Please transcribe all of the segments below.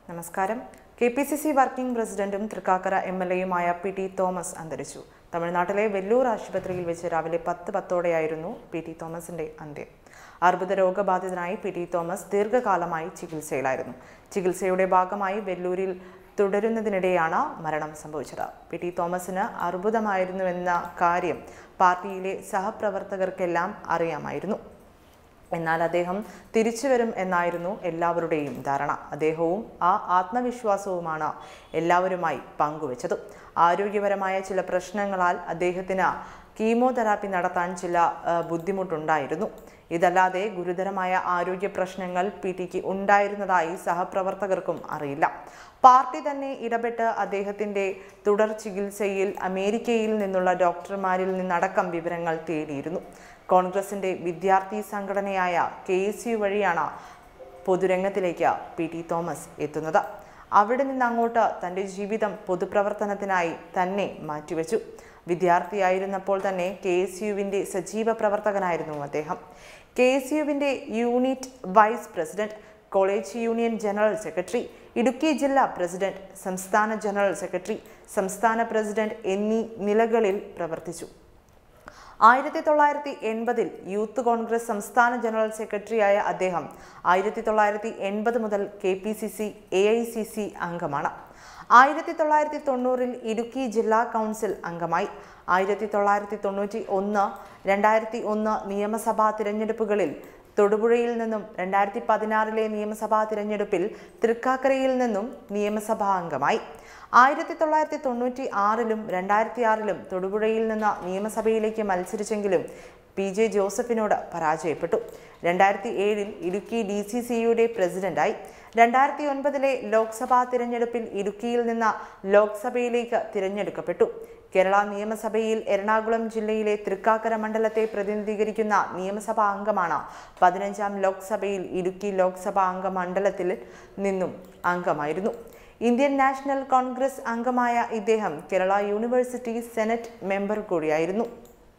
നമസ്കാരം K P C C working പ്രസിഡന്റും Thrikkakara M L എയുമായ പി ടി തോമസ് അന്തരിച്ചു തമിഴ്നാട്ടിലെ വെല്ലൂർ ആശുപത്രിയിൽ വെച്ച് രാവിലെ പത്ത് പത്തോടെയായിരുന്നു പി ടി തോമസിന്റെ അന്ത്യം അർബുദ രോഗബാധിതനായി പി ടി തോമസ് ദീർഘകാലമായി ചികിത്സയിലായിരുന്നു ചികിത്സയുടെ ഭാഗമായി വെല്ലൂരിൽ തുടരുന്നതിനിടെയാണ് മരണം സംഭവിച്ചത് പി ടി തോമസിന് അർബുദമായിരുന്നുവെന്ന കാര്യം പാർട്ടിയിലെ സഹപ്രവർത്തകർക്കെല്ലാം അറിയാമായിരുന്നു എന്നാൽ അദ്ദേഹം തിരിച്ചു വരും എന്നായിരുന്നു എല്ലാവരുടെയും ധാരണ അദ്ദേഹവും ആ ആത്മവിശ്വാസവുമാണ് എല്ലാവരുമായി പങ്കുവച്ചത് ആരോഗ്യപരമായ ചില പ്രശ്നങ്ങളാൽ അദ്ദേഹത്തിന് കീമോതെറാപ്പി നടത്താൻ ചില ആ, ബുദ്ധിമുട്ടുണ്ടായിരുന്നു ഇതല്ലാതെ ഗുരുതരമായ ആരോഗ്യ പ്രശ്നങ്ങൾ പി ടിക്ക് ഉണ്ടായിരുന്നതായി സഹപ്രവർത്തകർക്കും അറിയില്ല പാർട്ടി തന്നെ ഇടപെട്ട് അദ്ദേഹത്തിന്റെ തുടർ ചികിത്സയിൽ അമേരിക്കയിൽ നിന്നുള്ള ഡോക്ടർമാരിൽ നിന്നടക്കം വിവരങ്ങൾ തേടിയിരുന്നു കോൺഗ്രസിന്റെ വിദ്യാർത്ഥി സംഘടനയായ കെ എസ് യു വഴിയാണ് പൊതുരംഗത്തിലേക്ക് പി ടി തോമസ് എത്തുന്നത് അവിടെ നിന്ന് അങ്ങോട്ട് തൻ്റെ ജീവിതം പൊതുപ്രവർത്തനത്തിനായി തന്നെ മാറ്റിവെച്ചു വിദ്യാർത്ഥിയായിരുന്നപ്പോൾ തന്നെ കെ എസ് യുവിൻ്റെ സജീവ പ്രവർത്തകനായിരുന്നു അദ്ദേഹം കെ എസ് യുവിൻ്റെ unit vice president college union general secretary Idukki ജില്ലാ പ്രസിഡന്റ് സംസ്ഥാന ജനറൽ സെക്രട്ടറി സംസ്ഥാന പ്രസിഡന്റ് എന്നീ നിലകളിൽ പ്രവർത്തിച്ചു ആയിരത്തി തൊള്ളായിരത്തി എൺപതിൽ യൂത്ത് കോൺഗ്രസ് സംസ്ഥാന ജനറൽ സെക്രട്ടറിയായ അദ്ദേഹം ആയിരത്തി തൊള്ളായിരത്തി എൺപത് മുതൽ K P C C A I C C അംഗമാണ് ആയിരത്തി തൊള്ളായിരത്തി തൊണ്ണൂറിൽ ഇടുക്കി ജില്ലാ കൗൺസിൽ അംഗമായി ആയിരത്തി തൊള്ളായിരത്തി തൊണ്ണൂറ്റി ഒന്ന് രണ്ടായിരത്തി ഒന്ന് നിയമസഭാ തിരഞ്ഞെടുപ്പുകളിൽ തൊടുപുഴയിൽ നിന്നും രണ്ടായിരത്തി പതിനാറിലെ നിയമസഭാ തിരഞ്ഞെടുപ്പിൽ തൃക്കാക്കരയിൽ നിന്നും നിയമസഭാ അംഗമായി ആയിരത്തി തൊള്ളായിരത്തി തൊണ്ണൂറ്റി ആറിലും രണ്ടായിരത്തി ആറിലും തൊടുപുഴയിൽ നിന്ന് നിയമസഭയിലേക്ക് മത്സരിച്ചെങ്കിലും പി ജെ ജോസഫിനോട് പരാജയപ്പെട്ടു രണ്ടായിരത്തി ഏഴിൽ ഇടുക്കി ഡി സി സിയുടെ പ്രസിഡന്റായി രണ്ടായിരത്തി ഒൻപതിലെ ലോക്സഭാ തിരഞ്ഞെടുപ്പിൽ ഇടുക്കിയിൽ നിന്ന് ലോക്സഭയിലേക്ക് തിരഞ്ഞെടുക്കപ്പെട്ടു കേരള നിയമസഭയിൽ എറണാകുളം ജില്ലയിലെ തൃക്കാക്കര മണ്ഡലത്തെ പ്രതിനിധീകരിക്കുന്ന നിയമസഭാ അംഗമാണ് പതിനഞ്ചാം ലോക്സഭയിൽ ഇടുക്കി ലോക്സഭാ അംഗ മണ്ഡലത്തിൽ നിന്നും അംഗമായിരുന്നു ഇന്ത്യൻ നാഷണൽ കോൺഗ്രസ് അംഗമായ ഇദ്ദേഹം കേരള യൂണിവേഴ്സിറ്റി സെനറ്റ് മെമ്പർ കൂടിയായിരുന്നു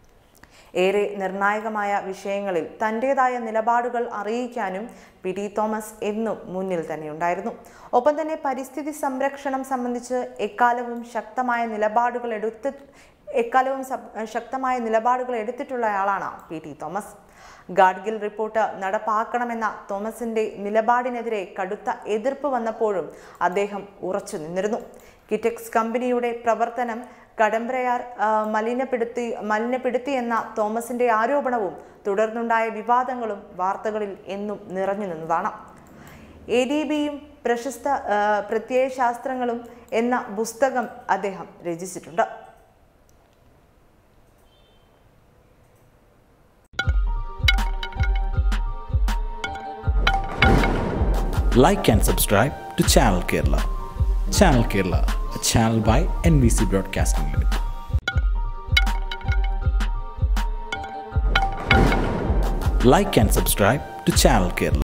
ഏറെ നിർണായകമായ വിഷയങ്ങളിൽ തൻ്റെതായ നിലപാടുകൾ അറിയിക്കാനും പി ടി തോമസ് എന്നും മുന്നിൽ തന്നെയുണ്ടായിരുന്നു ഒപ്പം തന്നെ പരിസ്ഥിതി സംരക്ഷണം സംബന്ധിച്ച് എക്കാലവും ശക്തമായ നിലപാടുകൾ എടുത്ത് എക്കാലവും സബ്- ശക്തമായ നിലപാടുകൾ എടുത്തിട്ടുള്ളയാളാണ് P T Thomas Gadgil report നടപ്പാക്കണമെന്ന തോമസിന്റെ നിലപാടിനെതിരെ കടുത്ത എതിർപ്പ് വന്നപ്പോഴും അദ്ദേഹം ഉറച്ചു നിന്നിരുന്നു കിറ്റെക്സ് കമ്പനിയുടെ പ്രവർത്തനം കടമ്പ്രയാർ ആ, മലിനപ്പെടുത്തി മലിനപ്പെടുത്തി എന്ന തോമസിന്റെ ആരോപണവും തുടർന്നുണ്ടായ വിവാദങ്ങളും വാർത്തകളിൽ എന്നും നിറഞ്ഞു നിന്നതാണ് എ ഡി ബിയും പ്രശസ്ത ആ, പ്രത്യയശാസ്ത്രങ്ങളും എന്ന പുസ്തകം അദ്ദേഹം രചിച്ചിട്ടുണ്ട് like and subscribe to Channel Kerala. Channel Kerala, a channel by NBC Broadcasting Limited. Like and subscribe to Channel Kerala.